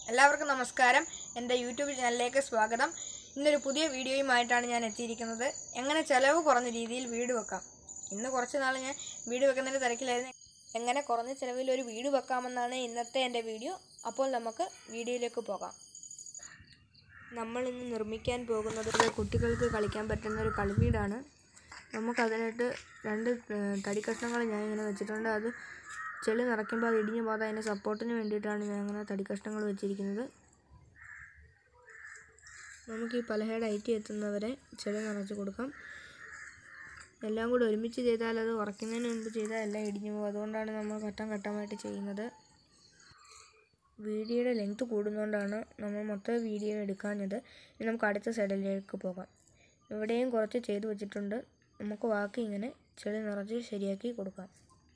എല്ലാവർക്കും നമസ്കാരം എൻ്റെ യൂട്യൂബ് ചാനലിലേക്ക് സ്വാഗതം ഇന്നൊരു പുതിയ വീഡിയോയുമായിട്ടാണ് ഞാൻ എത്തിയിരിക്കുന്നത് എങ്ങനെ ചിലവ് കുറഞ്ഞ രീതിയിൽ വീട് വെക്കാം ഇന്ന് കുറച്ച് നാൾ ഞാൻ വീട് വെക്കുന്നതിൻ്റെ തിരക്കിലായിരുന്നു എങ്ങനെ കുറഞ്ഞ ചിലവിൽ ഒരു വീട് വെക്കാമെന്നാണ് ഇന്നത്തെ എൻ്റെ വീഡിയോ അപ്പോൾ നമുക്ക് വീഡിയോയിലേക്ക് പോകാം നമ്മൾ ഇന്ന് നിർമ്മിക്കാൻ പോകുന്നത് ഒരു കുട്ടികൾക്ക് കളിക്കാൻ പറ്റുന്ന ഒരു കളിവീടാണ് നമുക്കതിനായിട്ട് രണ്ട് ഏഹ്, തടി കഷ്ണങ്ങൾ ഞാൻ ഇങ്ങനെ വെച്ചിട്ടുണ്ട് അത് ചെളി നിറയ്ക്കുമ്പോൾ അത് ഇടിഞ്ഞു പോകാതെ അതിൻ്റെ സപ്പോർട്ടിന് വേണ്ടിയിട്ടാണ് ഞാൻ അങ്ങനെ തടി കഷ്ണങ്ങൾ വെച്ചിരിക്കുന്നത് നമുക്ക് ഈ പലഹയുടെ ഐറ്റി എത്തുന്നവരെ ചെളി നിറച്ച് കൊടുക്കാം എല്ലാം കൂടി ഒരുമിച്ച് ചെയ്താൽ അത് ഉറക്കുന്നതിന് മുമ്പ് ചെയ്താൽ എല്ലാം ഇടിഞ്ഞു പോകും അതുകൊണ്ടാണ് നമ്മൾ ഘട്ടം ഘട്ടമായിട്ട് ചെയ്യുന്നത് വീഡിയോയുടെ ലെങ്ത് കൂടുന്നതുകൊണ്ടാണ് നമ്മൾ മൊത്തം വീഡിയോ എടുക്കാഞ്ഞത് ഇനി നമുക്ക് അടുത്ത സൈഡിലേക്ക് പോകാം ഇവിടെയും കുറച്ച് ചെയ്തു വെച്ചിട്ടുണ്ട് നമുക്ക് ബാക്കി ഇങ്ങനെ ചെളി നിറച്ച് ശരിയാക്കി കൊടുക്കാം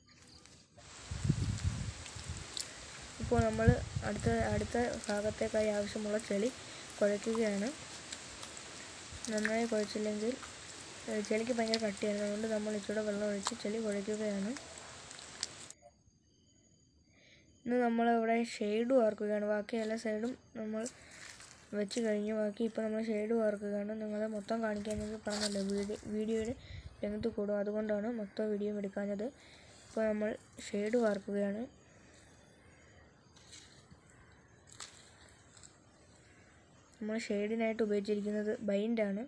ഇപ്പോൾ നമ്മൾ അടുത്ത അടുത്ത ഭാഗത്തേക്കായി ആവശ്യമുള്ള ചെളി കുഴയ്ക്കുകയാണ് നന്നായി കുഴച്ചില്ലെങ്കിൽ ഏഹ്, ചെളിക്ക് ഭയങ്കര കട്ടിയാണ് അതുകൊണ്ട് നമ്മൾ ഇച്ചിരി വെള്ളം ഒഴിച്ച് ചെളി കുഴയ്ക്കുകയാണ് ഇന്ന് നമ്മളിവിടെ ഷെയ്ഡ് വാർക്കുകയാണ് ബാക്കി എല്ലാ സൈഡും നമ്മൾ വെച്ച് കഴിഞ്ഞു ബാക്കി ഇപ്പോൾ നമ്മൾ ഷെയ്ഡ് വാർക്കുകയാണ് നിങ്ങളെ മൊത്തം കാണിക്കാനെങ്കിൽ പറഞ്ഞല്ലോ വീഡിയോ വീഡിയോയുടെ ലെങ്ത് കൂടും അതുകൊണ്ടാണ് മൊത്തം വീഡിയോ എടുക്കാഞ്ഞത് ഇപ്പോൾ നമ്മൾ ഷെയ്ഡ് വാർക്കുകയാണ് നമ്മൾ ഷെയ്ഡിനായിട്ട് ഉപയോഗിച്ചിരിക്കുന്നത് ബൈൻഡാണ്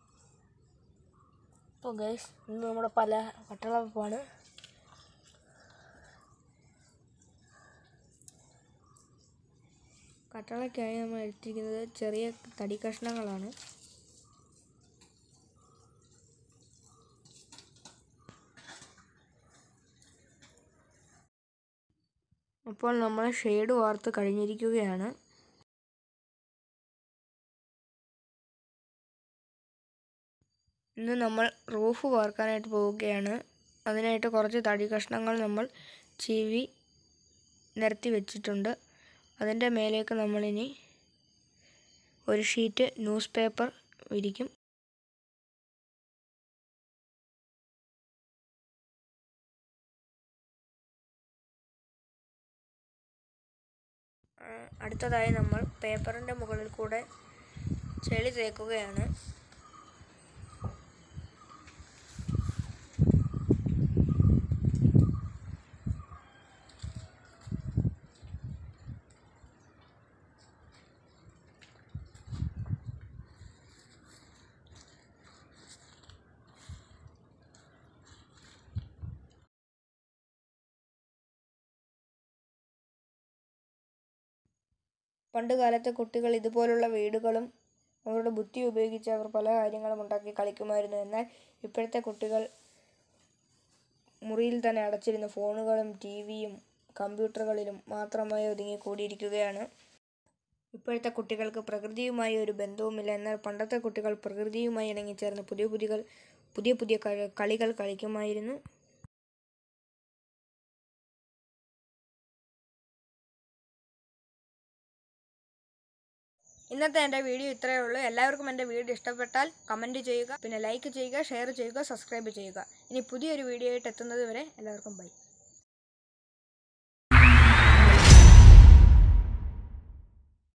അപ്പോൾ ഗൈസ് ഇന്ന് നമ്മുടെ പല പട്ടളപ്പാണ് കട്ടളയ്ക്കായി നമ്മൾ എടുത്തിരിക്കുന്നത് ചെറിയ തടി കഷ്ണങ്ങളാണ് അപ്പോൾ നമ്മൾ ഷെയ്ഡ് വാർത്ത് കഴിഞ്ഞിരിക്കുകയാണ് ഇന്ന് നമ്മൾ റൂഫ് വാർക്കാനായിട്ട് പോവുകയാണ് അതിനായിട്ട് കുറച്ച് തടി കഷ്ണങ്ങൾ നമ്മൾ ചീവി നിരത്തി വെച്ചിട്ടുണ്ട് അതിൻ്റെ മേലേക്ക് നമ്മളിനി ഒരു ഷീറ്റ് ന്യൂസ് പേപ്പർ വിരിക്കും ആ, അടുത്തതായി നമ്മൾ പേപ്പറിൻ്റെ മുകളിൽ കൂടെ ചെളി തേക്കുകയാണ് പണ്ട് കാലത്തെ കുട്ടികൾ ഇതുപോലുള്ള വീടുകളും അവരുടെ ബുദ്ധി ഉപയോഗിച്ച് അവർ പല കാര്യങ്ങളും ഉണ്ടാക്കി കളിക്കുമായിരുന്നു എന്നാൽ ഇപ്പോഴത്തെ കുട്ടികൾ മുറിയിൽ തന്നെ അടച്ചിരുന്ന് ഫോണുകളും ടി വിയും കമ്പ്യൂട്ടറുകളിലും മാത്രമായി ഒതുങ്ങി കൂടിയിരിക്കുകയാണ് ഇപ്പോഴത്തെ കുട്ടികൾക്ക് പ്രകൃതിയുമായി ഒരു ബന്ധവുമില്ല എന്നാൽ പണ്ടത്തെ കുട്ടികൾ പ്രകൃതിയുമായി ഇണങ്ങിച്ചേർന്ന് പുതിയ പുതിയ പുതിയ പുതിയ കളി- കളികൾ കളിക്കുമായിരുന്നു ഇന്നത്തെ എൻ്റെ വീഡിയോ ഇത്രയേ ഉള്ളൂ എല്ലാവർക്കും എൻ്റെ വീഡിയോ ഇഷ്ടപ്പെട്ടാൽ കമൻറ്റ് ചെയ്യുക പിന്നെ ലൈക്ക് ചെയ്യുക ഷെയർ ചെയ്യുക സബ്സ്ക്രൈബ് ചെയ്യുക ഇനി പുതിയൊരു വീഡിയോ ആയിട്ട് എത്തുന്നത് വരെ എല്ലാവർക്കും ബൈ